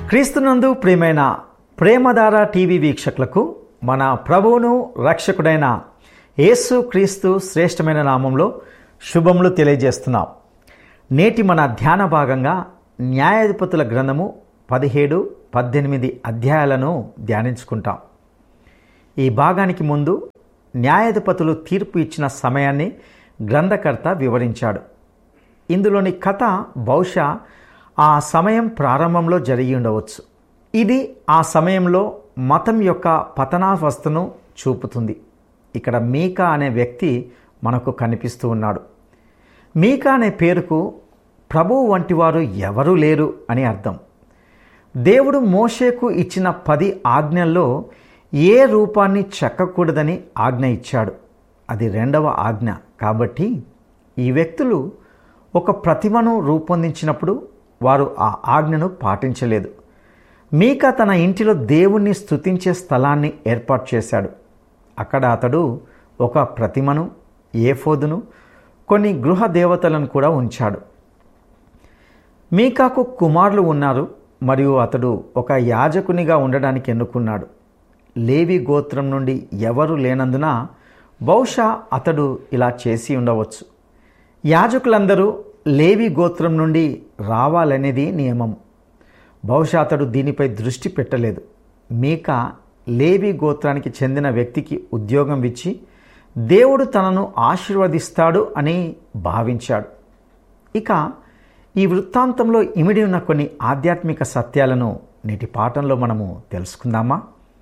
క్రీస్తునందు ప్రియమైన ప్రేమధార టీవీ వీక్షకులకు మన ప్రభువును రక్షకుడైన యేసు క్రీస్తు శ్రేష్టమైన నామంలో శుభములు తెలియజేస్తున్నాం నేటి మన ధ్యాన భాగంగా న్యాయాధిపతుల గ్రంథము పదిహేడు పద్దెనిమిది అధ్యాయాలను ధ్యానించుకుంటాం ఈ భాగానికి ముందు న్యాయాధిపతులు తీర్పు ఇచ్చిన సమయాన్ని గ్రంథకర్త వివరించాడు ఇందులోని కథ బహుశా ఆ సమయం ప్రారంభంలో జరిగి ఉండవచ్చు ఇది ఆ సమయంలో మతం యొక్క పతనావస్థను చూపుతుంది ఇక్కడ మీకా అనే వ్యక్తి మనకు కనిపిస్తూ ఉన్నాడు మీకా అనే పేరుకు ప్రభువు వంటి వారు ఎవరూ లేరు అని అర్థం దేవుడు మోషేకు ఇచ్చిన పది ఆజ్ఞల్లో ఏ రూపాన్ని చెక్కకూడదని ఆజ్ఞ ఇచ్చాడు అది రెండవ ఆజ్ఞ కాబట్టి ఈ వ్యక్తులు ఒక ప్రతిమను రూపొందించినప్పుడు వారు ఆ ఆజ్ఞను పాటించలేదు మీకా తన ఇంటిలో దేవుణ్ణి స్తుతించే స్థలాన్ని ఏర్పాటు చేశాడు అక్కడ అతడు ఒక ప్రతిమను ఏఫోదును కొన్ని గృహ దేవతలను కూడా ఉంచాడు మీకాకు కుమారులు ఉన్నారు మరియు అతడు ఒక యాజకునిగా ఉండడానికి ఎన్నుకున్నాడు లేవి గోత్రం నుండి ఎవరు లేనందున బహుశా అతడు ఇలా చేసి ఉండవచ్చు యాజకులందరూ లేవి గోత్రం నుండి రావాలనేది నియమం బహుశా అతడు దీనిపై దృష్టి పెట్టలేదు మీక లేవి గోత్రానికి చెందిన వ్యక్తికి ఉద్యోగం ఇచ్చి దేవుడు తనను ఆశీర్వదిస్తాడు అని భావించాడు ఇక ఈ వృత్తాంతంలో ఇమిడి ఉన్న కొన్ని ఆధ్యాత్మిక సత్యాలను నేటి పాఠంలో మనము తెలుసుకుందామా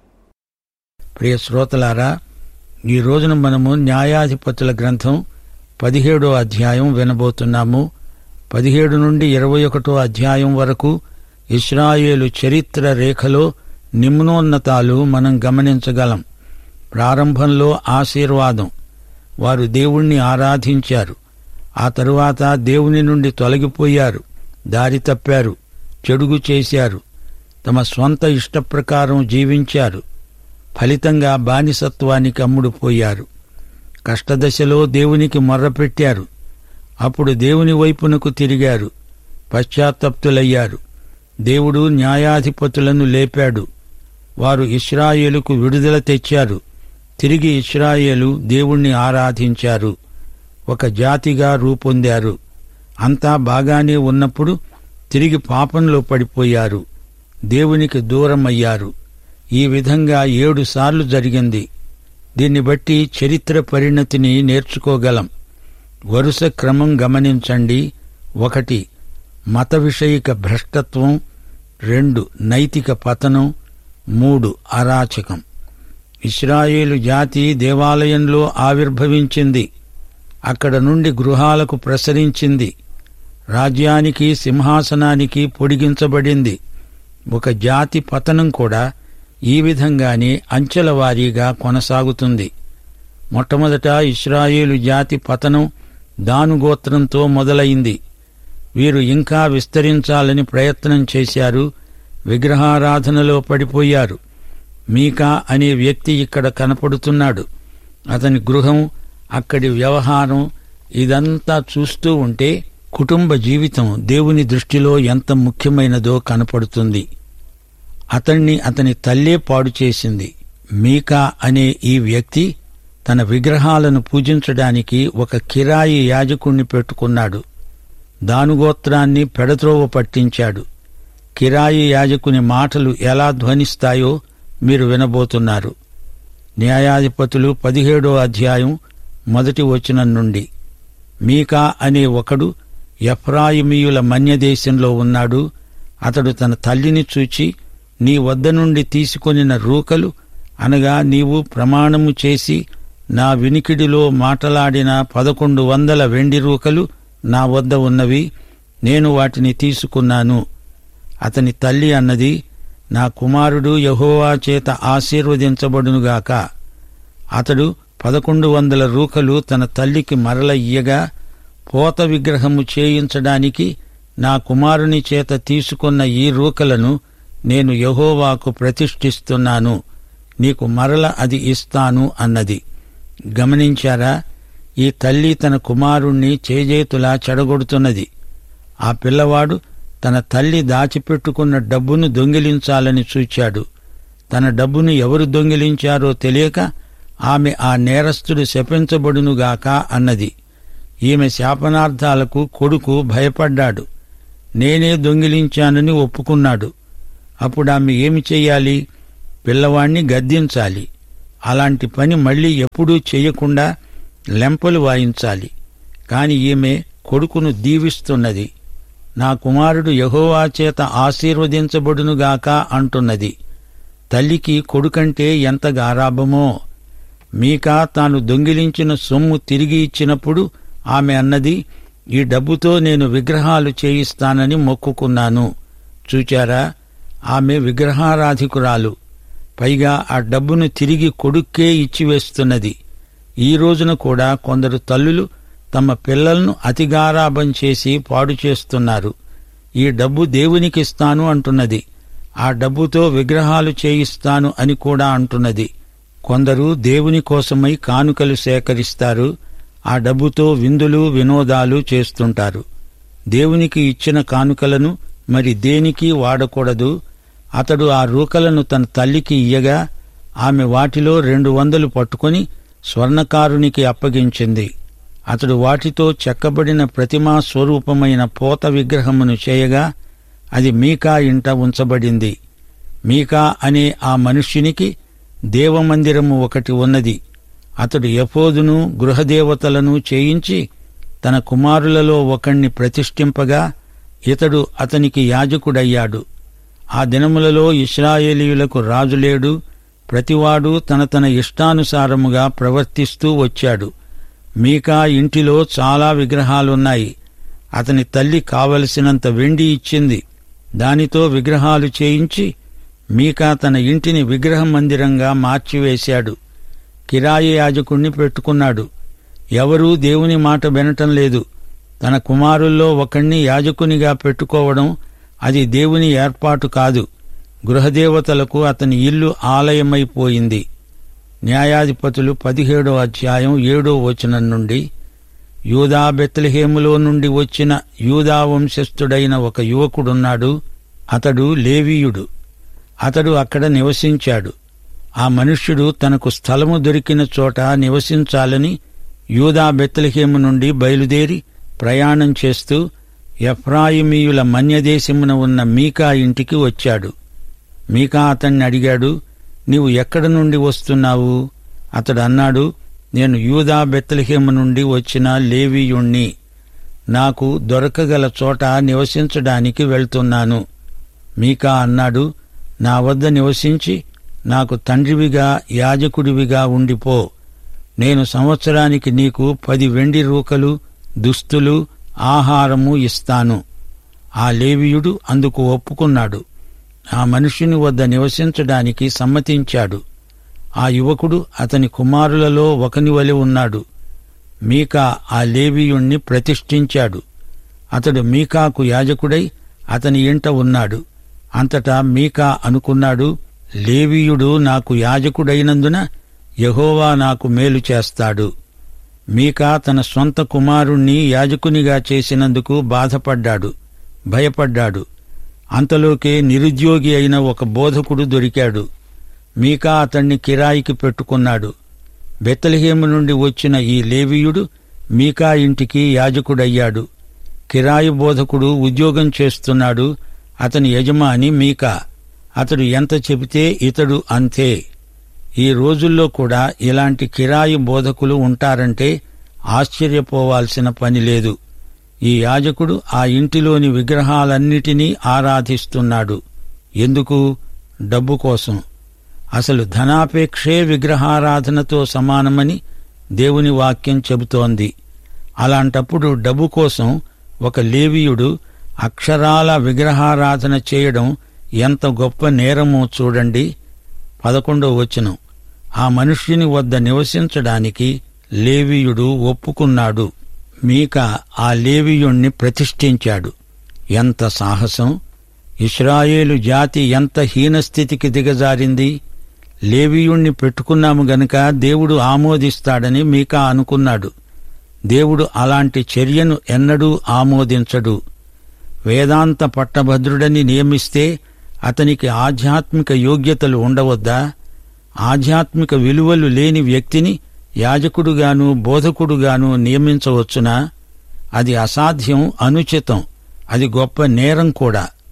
ప్రియ శ్రోతలారా ఈ రోజున మనము న్యాయాధిపతుల గ్రంథం పదిహేడో అధ్యాయం వినబోతున్నాము పదిహేడు నుండి ఇరవై ఒకటో అధ్యాయం వరకు ఇస్రాయేలు చరిత్ర రేఖలో నిమ్నోన్నతాలు మనం గమనించగలం ప్రారంభంలో ఆశీర్వాదం వారు దేవుణ్ణి ఆరాధించారు ఆ తరువాత దేవుని నుండి తొలగిపోయారు దారి తప్పారు చెడుగు చేశారు తమ స్వంత ఇష్టప్రకారం జీవించారు ఫలితంగా బానిసత్వానికి అమ్ముడుపోయారు కష్టదశలో దేవునికి మొర్రపెట్టారు అప్పుడు దేవుని వైపునకు తిరిగారు పశ్చాత్తప్తులయ్యారు దేవుడు న్యాయాధిపతులను లేపాడు వారు ఇస్రాయేలుకు విడుదల తెచ్చారు తిరిగి ఇస్రాయేలు దేవుణ్ణి ఆరాధించారు ఒక జాతిగా రూపొందారు అంతా బాగానే ఉన్నప్పుడు తిరిగి పాపంలో పడిపోయారు దేవునికి దూరమయ్యారు ఈ విధంగా ఏడు సార్లు జరిగింది దీన్ని బట్టి చరిత్ర పరిణతిని నేర్చుకోగలం వరుస క్రమం గమనించండి ఒకటి మత విషయిక భ్రష్టత్వం రెండు నైతిక పతనం మూడు అరాచకం ఇస్రాయేలు జాతి దేవాలయంలో ఆవిర్భవించింది అక్కడ నుండి గృహాలకు ప్రసరించింది రాజ్యానికి సింహాసనానికి పొడిగించబడింది ఒక జాతి పతనం కూడా ఈ విధంగానే అంచెల వారీగా కొనసాగుతుంది మొట్టమొదట ఇస్రాయేలు జాతి పతనం దానుగోత్రంతో మొదలైంది వీరు ఇంకా విస్తరించాలని ప్రయత్నం చేశారు విగ్రహారాధనలో పడిపోయారు మీకా అనే వ్యక్తి ఇక్కడ కనపడుతున్నాడు అతని గృహం అక్కడి వ్యవహారం ఇదంతా చూస్తూ ఉంటే కుటుంబ జీవితం దేవుని దృష్టిలో ఎంత ముఖ్యమైనదో కనపడుతుంది అతణ్ణి అతని తల్లే పాడు చేసింది మీకా అనే ఈ వ్యక్తి తన విగ్రహాలను పూజించడానికి ఒక కిరాయి యాజకుణ్ణి పెట్టుకున్నాడు దానుగోత్రాన్ని పెడత్రోవ పట్టించాడు కిరాయి యాజకుని మాటలు ఎలా ధ్వనిస్తాయో మీరు వినబోతున్నారు న్యాయాధిపతులు పదిహేడో అధ్యాయం మొదటి వచనం నుండి మీకా అనే ఒకడు ఎఫ్రాయిమీయుల మన్యదేశంలో ఉన్నాడు అతడు తన తల్లిని చూచి నీ వద్ద నుండి తీసుకొనిన రూకలు అనగా నీవు ప్రమాణము చేసి నా వినికిడిలో మాటలాడిన పదకొండు వందల వెండి రూకలు నా వద్ద ఉన్నవి నేను వాటిని తీసుకున్నాను అతని తల్లి అన్నది నా కుమారుడు యహోవా చేత ఆశీర్వదించబడునుగాక అతడు పదకొండు వందల రూకలు తన తల్లికి మరల ఇయ్యగా పోత విగ్రహము చేయించడానికి నా కుమారుని చేత తీసుకున్న ఈ రూకలను నేను యహోవాకు ప్రతిష్ఠిస్తున్నాను నీకు మరల అది ఇస్తాను అన్నది గమనించారా ఈ తల్లి తన కుమారుణ్ణి చేజేతులా చెడగొడుతున్నది ఆ పిల్లవాడు తన తల్లి దాచిపెట్టుకున్న డబ్బును దొంగిలించాలని చూచాడు తన డబ్బును ఎవరు దొంగిలించారో తెలియక ఆమె ఆ నేరస్తుడు శపించబడునుగాక అన్నది ఈమె శాపనార్థాలకు కొడుకు భయపడ్డాడు నేనే దొంగిలించానని ఒప్పుకున్నాడు అప్పుడు ఆమె ఏమి చెయ్యాలి పిల్లవాణ్ణి గద్దించాలి అలాంటి పని మళ్ళీ ఎప్పుడూ చెయ్యకుండా లెంపలు వాయించాలి కాని ఈమె కొడుకును దీవిస్తున్నది నా కుమారుడు యహోవా చేత ఆశీర్వదించబడునుగాక అంటున్నది తల్లికి కొడుకంటే ఎంత గారాభమో మీకా తాను దొంగిలించిన సొమ్ము తిరిగి ఇచ్చినప్పుడు ఆమె అన్నది ఈ డబ్బుతో నేను విగ్రహాలు చేయిస్తానని మొక్కుకున్నాను చూచారా ఆమె విగ్రహారాధికురాలు పైగా ఆ డబ్బును తిరిగి కొడుక్కే ఇచ్చివేస్తున్నది ఈ రోజున కూడా కొందరు తల్లులు తమ పిల్లలను అతిగారాభం చేసి పాడు చేస్తున్నారు ఈ డబ్బు దేవునికిస్తాను అంటున్నది ఆ డబ్బుతో విగ్రహాలు చేయిస్తాను అని కూడా అంటున్నది కొందరు దేవుని కోసమై కానుకలు సేకరిస్తారు ఆ డబ్బుతో విందులు వినోదాలు చేస్తుంటారు దేవునికి ఇచ్చిన కానుకలను మరి దేనికి వాడకూడదు అతడు ఆ రూకలను తన తల్లికి ఇయ్యగా ఆమె వాటిలో రెండు వందలు పట్టుకొని స్వర్ణకారునికి అప్పగించింది అతడు వాటితో చెక్కబడిన ప్రతిమా స్వరూపమైన పోత విగ్రహమును చేయగా అది మీకా ఇంట ఉంచబడింది మీకా అనే ఆ మనుష్యునికి దేవమందిరము ఒకటి ఉన్నది అతడు యఫోదును గృహదేవతలను చేయించి తన కుమారులలో ఒకణ్ణి ప్రతిష్ఠింపగా ఇతడు అతనికి యాజకుడయ్యాడు ఆ దినములలో ఇస్రాయేలీయులకు రాజులేడు ప్రతివాడు తన తన ఇష్టానుసారముగా ప్రవర్తిస్తూ వచ్చాడు మీకా ఇంటిలో చాలా విగ్రహాలున్నాయి అతని తల్లి కావలసినంత వెండి ఇచ్చింది దానితో విగ్రహాలు చేయించి మీకా తన ఇంటిని విగ్రహ మందిరంగా మార్చివేశాడు కిరాయి యాజకుణ్ణి పెట్టుకున్నాడు ఎవరూ దేవుని మాట వినటం లేదు తన కుమారుల్లో ఒకణ్ణి యాజకునిగా పెట్టుకోవడం అది దేవుని ఏర్పాటు కాదు గృహదేవతలకు అతని ఇల్లు ఆలయమైపోయింది న్యాయాధిపతులు పదిహేడో అధ్యాయం ఏడో వచనం నుండి యూదా బెత్లహేములో నుండి వచ్చిన యూదా వంశస్థుడైన ఒక యువకుడున్నాడు అతడు లేవీయుడు అతడు అక్కడ నివసించాడు ఆ మనుష్యుడు తనకు స్థలము దొరికిన చోట నివసించాలని యూదా బెత్లహేము నుండి బయలుదేరి ప్రయాణం చేస్తూ ఎఫ్రాయిమీయుల మన్యదేశమున ఉన్న మీకా ఇంటికి వచ్చాడు మీకా అతన్ని అడిగాడు నీవు ఎక్కడ నుండి వస్తున్నావు అతడు అన్నాడు నేను యూదా బెత్లహేము నుండి వచ్చిన లేవీయుణ్ణి నాకు దొరకగల చోట నివసించడానికి వెళ్తున్నాను మీకా అన్నాడు నా వద్ద నివసించి నాకు తండ్రివిగా యాజకుడివిగా ఉండిపో నేను సంవత్సరానికి నీకు పది వెండి రూకలు దుస్తులు ఆహారము ఇస్తాను ఆ లేవీయుడు అందుకు ఒప్పుకున్నాడు ఆ మనుష్యుని వద్ద నివసించడానికి సమ్మతించాడు ఆ యువకుడు అతని కుమారులలో ఒకని వలె ఉన్నాడు మీకా ఆ లేవీయుణ్ణి ప్రతిష్ఠించాడు అతడు మీకాకు యాజకుడై అతని ఇంట ఉన్నాడు అంతటా మీకా అనుకున్నాడు లేవీయుడు నాకు యాజకుడైనందున యహోవా నాకు మేలు చేస్తాడు మీకా తన సొంత కుమారుణ్ణి యాజకునిగా చేసినందుకు బాధపడ్డాడు భయపడ్డాడు అంతలోకే నిరుద్యోగి అయిన ఒక బోధకుడు దొరికాడు మీకా అతణ్ణి కిరాయికి పెట్టుకున్నాడు బెత్తలహేము నుండి వచ్చిన ఈ లేవీయుడు మీకా ఇంటికి యాజకుడయ్యాడు కిరాయి బోధకుడు ఉద్యోగం చేస్తున్నాడు అతని యజమాని మీకా అతడు ఎంత చెబితే ఇతడు అంతే ఈ రోజుల్లో కూడా ఇలాంటి కిరాయి బోధకులు ఉంటారంటే ఆశ్చర్యపోవాల్సిన పని లేదు ఈ యాజకుడు ఆ ఇంటిలోని విగ్రహాలన్నిటినీ ఆరాధిస్తున్నాడు ఎందుకు డబ్బు కోసం అసలు ధనాపేక్షే విగ్రహారాధనతో సమానమని దేవుని వాక్యం చెబుతోంది అలాంటప్పుడు డబ్బు కోసం ఒక లేవీయుడు అక్షరాల విగ్రహారాధన చేయడం ఎంత గొప్ప నేరమో చూడండి పదకొండో వచనం ఆ మనుష్యుని వద్ద నివసించడానికి లేవీయుడు ఒప్పుకున్నాడు మీక ఆ లేవీయుణ్ణి ప్రతిష్ఠించాడు ఎంత సాహసం ఇస్రాయేలు జాతి ఎంత హీనస్థితికి దిగజారింది లేవీయుణ్ణి పెట్టుకున్నాము గనుక దేవుడు ఆమోదిస్తాడని మీకా అనుకున్నాడు దేవుడు అలాంటి చర్యను ఎన్నడూ ఆమోదించడు వేదాంత పట్టభద్రుడని నియమిస్తే అతనికి ఆధ్యాత్మిక యోగ్యతలు ఉండవద్దా ఆధ్యాత్మిక విలువలు లేని వ్యక్తిని యాజకుడుగాను బోధకుడుగాను నియమించవచ్చునా అది అసాధ్యం అనుచితం అది గొప్ప నేరం కూడా